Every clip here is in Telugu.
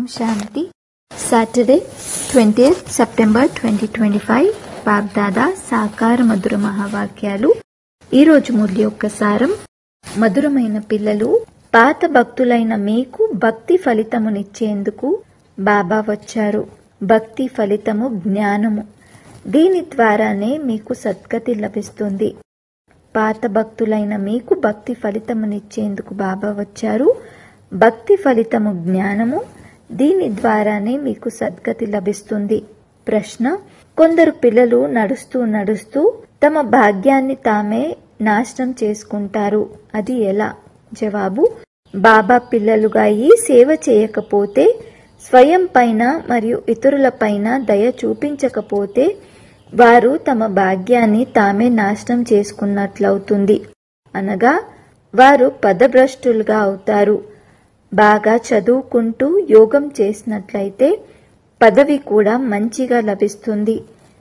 ఓం Shanti Saturday twenty September twenty twenty five Bapdada సాకార మధుర మహావాక్యాలు ఈరోజు మురళి యొక్క సారం మధురమైన పిల్లలు పాత భక్తులైన మీకు భక్తి ఫలితమునిచ్చేందుకు బాబా వచ్చారు భక్తి ఫలితము జ్ఞానము దీని ద్వారానే మీకు సద్గతి లభిస్తుంది పాత భక్తులైన మీకు భక్తి ఫలితమునిచ్చేందుకు బాబా వచ్చారు భక్తి ఫలితము జ్ఞానము దీని ద్వారానే మీకు సద్గతి లభిస్తుంది ప్రశ్న కొందరు పిల్లలు నడుస్తూ నడుస్తూ తమ భాగ్యాన్ని తామే నాశనం చేసుకుంటారు అది ఎలా జవాబు బాబా పిల్లలుగా ఈ సేవ చేయకపోతే స్వయం పైన మరియు ఇతరుల పైన దయ చూపించకపోతే వారు తమ భాగ్యాన్ని తామే నాశనం చేసుకున్నట్లవుతుంది అనగా వారు పదభ్రష్టులుగా అవుతారు బాగా చదువుకుంటూ యోగం చేసినట్లయితే పదవి కూడా మంచిగా లభిస్తుంది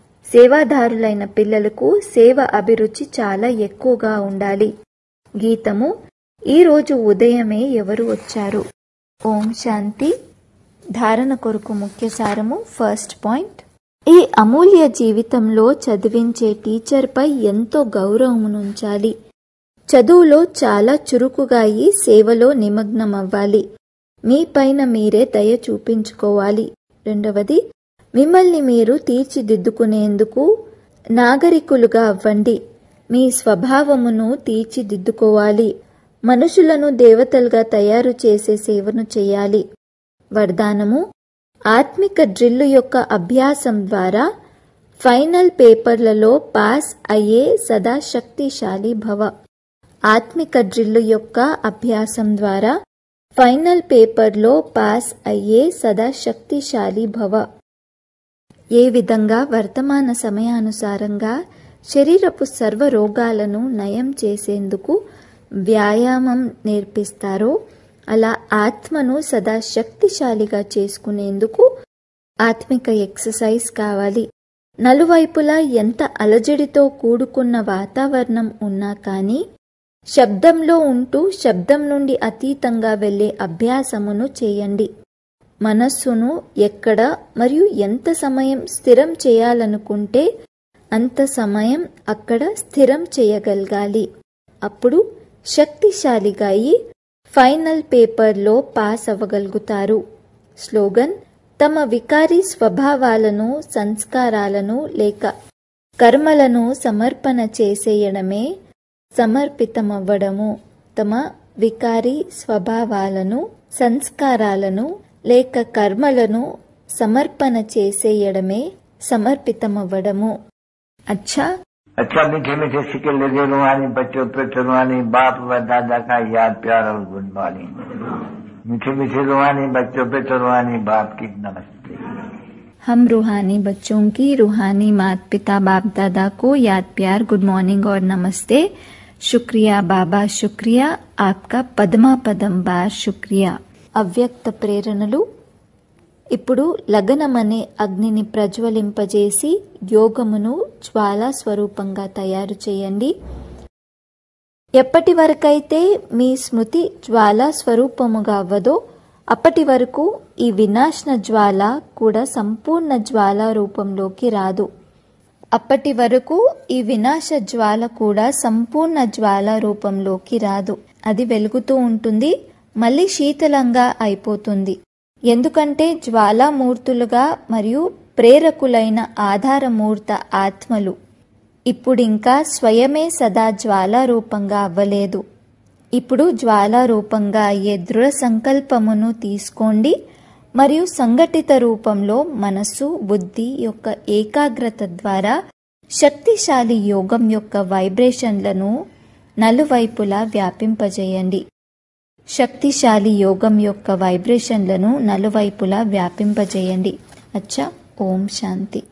సేవాదారులైన పిల్లలకు సేవ అభిరుచి చాలా ఎక్కువగా ఉండాలి గీతము ఈరోజు ఉదయమే ఎవరు వచ్చారు ఓం శాంతి ధారణ కొరకు ముఖ్య సారము ఫస్ట్ పాయింట్ ఈ అమూల్య జీవితంలో చదివించే టీచర్పై ఎంతో గౌరవమునుంచాలి చదువులో చాలా చురుకుగా ఈ సేవలో నిమగ్నమవ్వాలి మీ పైన మీరే దయ చూపించుకోవాలి రెండవది మిమ్మల్ని మీరు తీర్చిదిద్దుకునేందుకు నాగరికులుగా అవ్వండి మీ స్వభావమును తీర్చిదిద్దుకోవాలి మనుషులను దేవతలుగా తయారు చేసే సేవను చేయాలి వరదానము ఆత్మిక డ్రిల్లు యొక్క అభ్యాసం ద్వారా ఫైనల్ పేపర్లలో పాస్ అయ్యే సదా శక్తిశాలి భవ ఆత్మిక డ్రిల్లు యొక్క అభ్యాసం ద్వారా ఫైనల్ పేపర్లో పాస్ అయ్యే సదా శక్తిశాలి భవ ఏ విధంగా వర్తమాన సమయానుసారంగా శరీరపు సర్వ రోగాలను నయం చేసేందుకు వ్యాయామం నేర్పిస్తారో అలా ఆత్మను సదా శక్తిశాలిగా చేసుకునేందుకు ఆత్మిక ఎక్సర్సైజ్ కావాలి నలువైపులా ఎంత అలజడితో కూడుకున్న వాతావరణం ఉన్నా కానీ శబ్దంలో ఉంటూ శబ్దం నుండి అతీతంగా వెళ్లే అభ్యాసమును చేయండి మనస్సును ఎక్కడ మరియు ఎంత సమయం స్థిరం చేయాలనుకుంటే అంత సమయం అక్కడ స్థిరం చేయగలగాలి అప్పుడు శక్తిశాలిగా అయి ఫైనల్ పేపర్లో పాస్ అవ్వగలుగుతారు స్లోగన్ తమ వికారి స్వభావాలను సంస్కారాలను లేక కర్మలను సమర్పణ చేసేయడమే సమర్పితమవ్వడము తమ వికారి స్వభావాలను సంస్కారాలను లేక కర్మలను సమర్పణ చేసేయడమే సమర్పితమవ్వడము అచ్చా अच्छा मीठे मीठे सिक्के लगे रुहानी बच्चों पे रुहानी बाप व दादा का याद प्यार और गुड मॉर्निंग मीठे मीठे रुहानी बच्चों पे रुहानी बाप की नमस्ते हम रूहानी बच्चों की रूहानी माता पिता बाप दादा को याद प्यार गुड मॉर्निंग और नमस्ते शुक्रिया बाबा शुक्रिया आपका पद्मा पदम बार शुक्रिया అవ్యక్త ప్రేరణలు ఇప్పుడు లగనమనే అగ్నిని ప్రజ్వలింపజేసి యోగమును జ్వాలా స్వరూపంగా తయారు చేయండి ఎప్పటి వరకైతే మీ స్మృతి జ్వాలా స్వరూపముగా అవ్వదో అప్పటి వరకు ఈ వినాశన జ్వాల కూడా సంపూర్ణ జ్వాల రూపంలోకి రాదు అప్పటి వరకు ఈ వినాశ జ్వాల కూడా సంపూర్ణ జ్వాల రూపంలోకి రాదు అది వెలుగుతూ ఉంటుంది మళ్ళీ శీతలంగా అయిపోతుంది ఎందుకంటే జ్వాలామూర్తులుగా మరియు ప్రేరకులైన ఆధారమూర్త ఆత్మలు ఇప్పుడింకా స్వయమే సదా జ్వాలారూపంగా అవ్వలేదు ఇప్పుడు జ్వాలారూపంగా అయ్యే దృఢ సంకల్పమును తీసుకోండి మరియు సంఘటిత రూపంలో మనస్సు బుద్ధి యొక్క ఏకాగ్రత ద్వారా శక్తిశాలి యోగం యొక్క వైబ్రేషన్లను నలువైపులా వ్యాపింపజేయండి శక్తిశాలి యోగం యొక్క వైబ్రేషన్లను నలువైపులా వ్యాపింపజేయండి అచ్చా ఓం శాంతి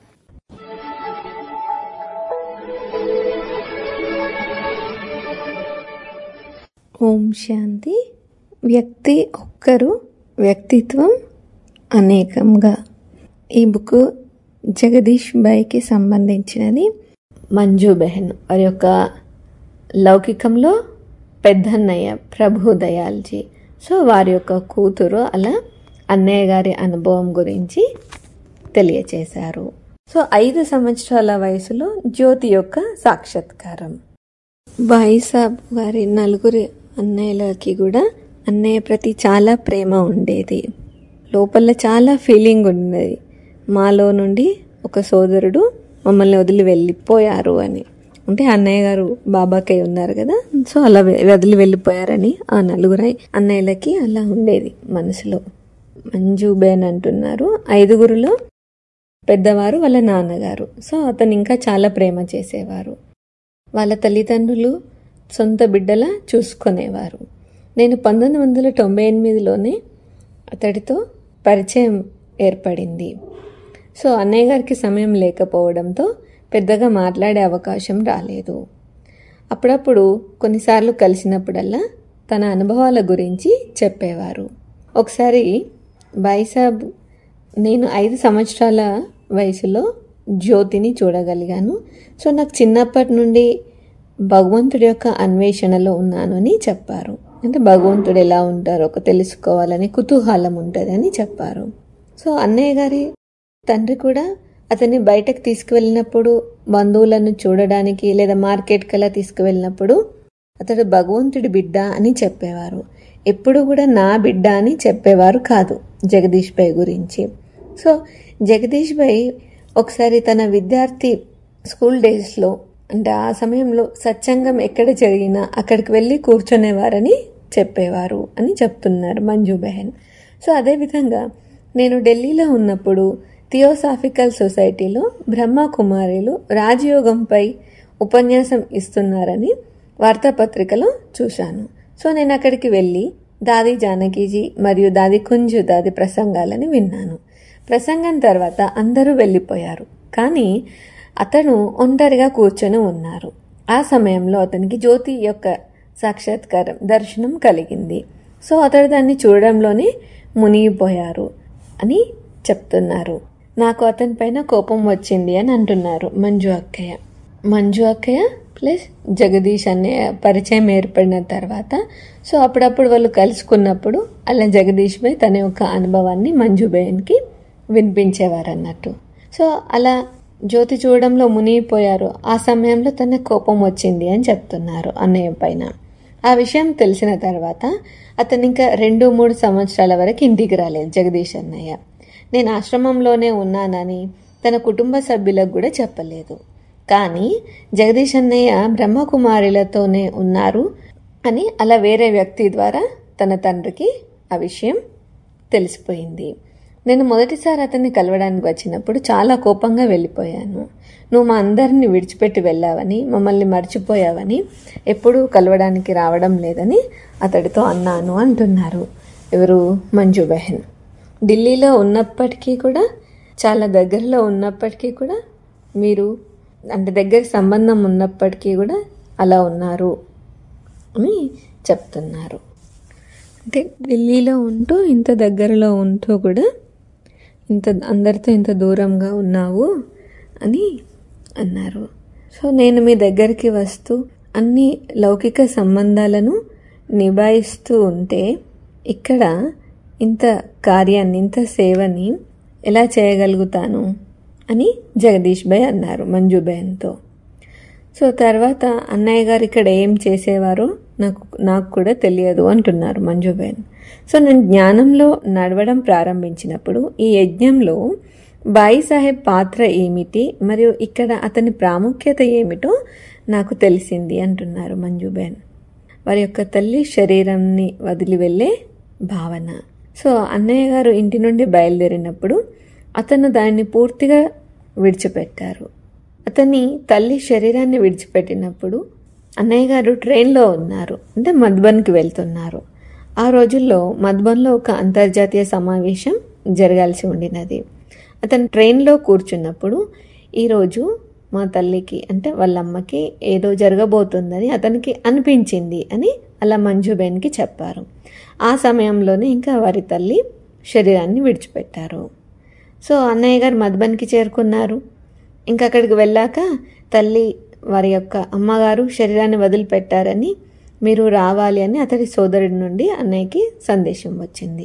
ఓం శాంతి వ్యక్తి ఒక్కరు వ్యక్తిత్వం అనేకంగా ఈ బుక్ జగదీష్ బాయ్కి సంబంధించినది మంజు బెహన్ వారి యొక్క లౌకికంలో పెద్దన్నయ్య ప్రభు దయాల్జీ సో వారి యొక్క కూతురు అలా అన్నయ్య గారి అనుభవం గురించి తెలియచేశారు సో ఐదు సంవత్సరాల వయసులో జ్యోతి యొక్క సాక్షాత్కారం బాయిసాబ్ వారి నలుగురి అన్నయ్యలకి కూడా అన్నయ్య ప్రతి చాలా ప్రేమ ఉండేది లోపల చాలా ఫీలింగ్ ఉండేది మాలో నుండి ఒక సోదరుడు మమ్మల్ని వదిలి వెళ్ళిపోయారు అని అంటే అన్నయ్య గారు బాబాకై ఉన్నారు కదా సో అలా వె- వదిలి వెళ్ళిపోయారని ఆ నలుగురు అన్నయ్యలకి అలా ఉండేది మనసులో మంజు బేన్ అంటున్నారు ఐదుగురులో పెద్దవారు వాళ్ళ నాన్నగారు సో అతను ఇంకా చాలా ప్రేమ చేసేవారు వాళ్ళ తల్లిదండ్రులు సొంత బిడ్డలా చూసుకునేవారు నేను పంతొమ్మిది వందల తొంభై ఎనిమిదిలోనే అతడితో పరిచయం ఏర్పడింది సో అన్నయ్య గారికి సమయం లేకపోవడంతో పెద్దగా మాట్లాడే అవకాశం రాలేదు అప్పుడప్పుడు కొన్నిసార్లు కలిసినప్పుడల్లా తన అనుభవాల గురించి చెప్పేవారు ఒకసారి బాయిసాబ్ నేను ఐదు సంవత్సరాల వయసులో జ్యోతిని చూడగలిగాను సో నాకు చిన్నప్పటి నుండి భగవంతుడి యొక్క అన్వేషణలో ఉన్నాను అని చెప్పారు అంటే భగవంతుడు ఎలా ఉంటారో ఒక తెలుసుకోవాలని కుతూహలం ఉంటుందని చెప్పారు సో అన్నయ్య గారి తండ్రి కూడా అతన్ని బయటకు తీసుకువెళ్ళినప్పుడు బంధువులను చూడడానికి లేదా మార్కెట్కి అలా తీసుకువెళ్ళినప్పుడు అతడు భగవంతుడి బిడ్డ అని చెప్పేవారు ఎప్పుడు కూడా నా బిడ్డ అని చెప్పేవారు కాదు జగదీష్ భాయ్ గురించి సో జగదీష్ భాయ్ ఒకసారి తన విద్యార్థి స్కూల్ డేస్లో అంటే ఆ సమయంలో సత్సంగం ఎక్కడ జరిగినా అక్కడికి వెళ్ళి కూర్చునేవారని చెప్పేవారు అని చెప్తున్నారు మంజు బెహన్ సో అదేవిధంగా నేను ఢిల్లీలో ఉన్నప్పుడు థియోసాఫికల్ సొసైటీలో బ్రహ్మకుమారిలు రాజయోగంపై ఉపన్యాసం ఇస్తున్నారని వార్తాపత్రికలో చూశాను సో నేను అక్కడికి వెళ్ళి దాది జానకీజీ మరియు దాది కుంజు దాది ప్రసంగాలని విన్నాను ప్రసంగం తర్వాత అందరూ వెళ్ళిపోయారు కానీ అతను ఒంటరిగా కూర్చొని ఉన్నారు ఆ సమయంలో అతనికి జ్యోతి యొక్క సాక్షాత్కారం దర్శనం కలిగింది సో అతడు దాన్ని చూడడంలోనే మునిగిపోయారు అని చెప్తున్నారు నాకు అతని పైన కోపం వచ్చింది అని అంటున్నారు మంజు అక్కయ్య మంజు అక్కయ్య ప్లస్ జగదీష్ అనే పరిచయం ఏర్పడిన తర్వాత సో అప్పుడప్పుడు వాళ్ళు కలుసుకున్నప్పుడు అలా జగదీష్ భాయ్ తన యొక్క అనుభవాన్ని మంజు బేన్కి వినిపించేవారు అన్నట్టు సో అలా జ్యోతి చూడడంలో మునిగిపోయారు ఆ సమయంలో తన కోపం వచ్చింది అని చెప్తున్నారు అన్నయ్య పైన ఆ విషయం తెలిసిన తర్వాత అతను ఇంకా రెండు మూడు సంవత్సరాల వరకు ఇంటికి రాలేదు జగదీష్ అన్నయ్య నేను ఆశ్రమంలోనే ఉన్నానని తన కుటుంబ సభ్యులకు కూడా చెప్పలేదు కానీ జగదీష్ అన్నయ్య బ్రహ్మకుమారిలతోనే ఉన్నారు అని అలా వేరే వ్యక్తి ద్వారా తన తండ్రికి ఆ విషయం తెలిసిపోయింది నేను మొదటిసారి అతన్ని కలవడానికి వచ్చినప్పుడు చాలా కోపంగా వెళ్ళిపోయాను నువ్వు మా అందరిని విడిచిపెట్టి వెళ్ళావని మమ్మల్ని మర్చిపోయావని ఎప్పుడూ కలవడానికి రావడం లేదని అతడితో అన్నాను అంటున్నారు ఎవరు మంజు బెహన్ ఢిల్లీలో ఉన్నప్పటికీ కూడా చాలా దగ్గరలో ఉన్నప్పటికీ కూడా మీరు అంటే దగ్గర సంబంధం ఉన్నప్పటికీ కూడా అలా ఉన్నారు అని చెప్తున్నారు అంటే ఢిల్లీలో ఉంటూ ఇంత దగ్గరలో ఉంటూ కూడా ఇంత అందరితో ఇంత దూరంగా ఉన్నావు అని అన్నారు సో నేను మీ దగ్గరికి వస్తూ అన్ని లౌకిక సంబంధాలను నిభాయిస్తూ ఉంటే ఇక్కడ ఇంత కార్యాన్ని ఇంత సేవని ఎలా చేయగలుగుతాను అని జగదీష్ భాయ్ అన్నారు మంజు బేన్తో సో తర్వాత అన్నయ్య గారు ఇక్కడ ఏం చేసేవారో నాకు నాకు కూడా తెలియదు అంటున్నారు మంజుబేన్ సో నేను జ్ఞానంలో నడవడం ప్రారంభించినప్పుడు ఈ యజ్ఞంలో బాయి సాహెబ్ పాత్ర ఏమిటి మరియు ఇక్కడ అతని ప్రాముఖ్యత ఏమిటో నాకు తెలిసింది అంటున్నారు మంజుబేన్ వారి యొక్క తల్లి శరీరంని వదిలి వెళ్ళే భావన సో అన్నయ్య గారు ఇంటి నుండి బయలుదేరినప్పుడు అతను దాన్ని పూర్తిగా విడిచిపెట్టారు అతని తల్లి శరీరాన్ని విడిచిపెట్టినప్పుడు అన్నయ్య గారు ట్రైన్లో ఉన్నారు అంటే మధుబన్కి వెళ్తున్నారు ఆ రోజుల్లో మధుబన్లో ఒక అంతర్జాతీయ సమావేశం జరగాల్సి ఉండినది అతను ట్రైన్లో కూర్చున్నప్పుడు ఈరోజు మా తల్లికి అంటే వాళ్ళ అమ్మకి ఏదో జరగబోతుందని అతనికి అనిపించింది అని అలా మంజుబేన్కి చెప్పారు ఆ సమయంలోనే ఇంకా వారి తల్లి శరీరాన్ని విడిచిపెట్టారు సో అన్నయ్య గారు మధుబన్కి చేరుకున్నారు ఇంకా అక్కడికి వెళ్ళాక తల్లి వారి యొక్క అమ్మగారు శరీరాన్ని వదిలిపెట్టారని మీరు రావాలి అని అతడి సోదరుడి నుండి అన్నయ్యకి సందేశం వచ్చింది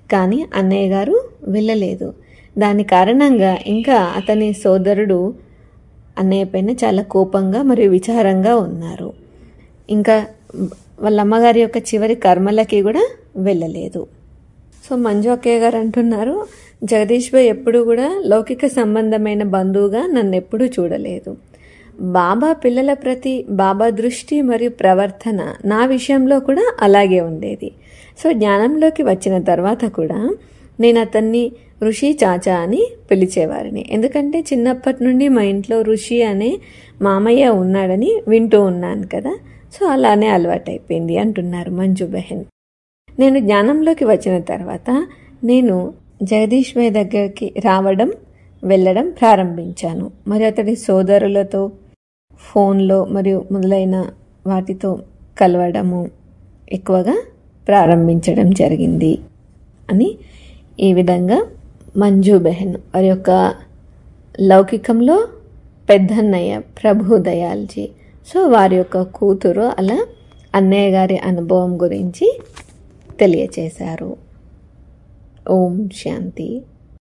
కానీ అన్నయ్య గారు వెళ్ళలేదు దాని కారణంగా ఇంకా అతని సోదరుడు అన్నయ్య పైన చాలా కోపంగా మరియు విచారంగా ఉన్నారు ఇంకా వాళ్ళ అమ్మగారి యొక్క చివరి కర్మలకి కూడా వెళ్ళలేదు సో మంజు అక్కయ్య గారు అంటున్నారు జగదీష్ భాయ్ ఎప్పుడు కూడా లౌకిక సంబంధమైన బంధువుగా నన్ను ఎప్పుడూ చూడలేదు బాబా పిల్లల ప్రతి బాబా దృష్టి మరియు ప్రవర్తన నా విషయంలో కూడా అలాగే ఉండేది సో జ్ఞానంలోకి వచ్చిన తర్వాత కూడా నేను అతన్ని ఋషి చాచా అని పిలిచేవారిని ఎందుకంటే చిన్నప్పటి నుండి మా ఇంట్లో ఋషి అనే మామయ్య ఉన్నాడని వింటూ ఉన్నాను కదా సో అలానే అలవాటైపోయింది అంటున్నారు మంజు బెహన్ నేను జ్ఞానంలోకి వచ్చిన తర్వాత నేను జగదీష్ భాయ్ దగ్గరికి రావడం వెళ్ళడం ప్రారంభించాను మరియు అతడి సోదరులతో ఫోన్లో మరియు మొదలైన వాటితో కలవడము ఎక్కువగా ప్రారంభించడం జరిగింది అని ఈ విధంగా మంజు బెహన్ వారి యొక్క లౌకికంలో పెద్దన్నయ్య ప్రభు దయాల్జీ సో వారి యొక్క కూతురు అలా అన్నయ్య గారి అనుభవం గురించి తెలియచేశారు ఓం శాంతి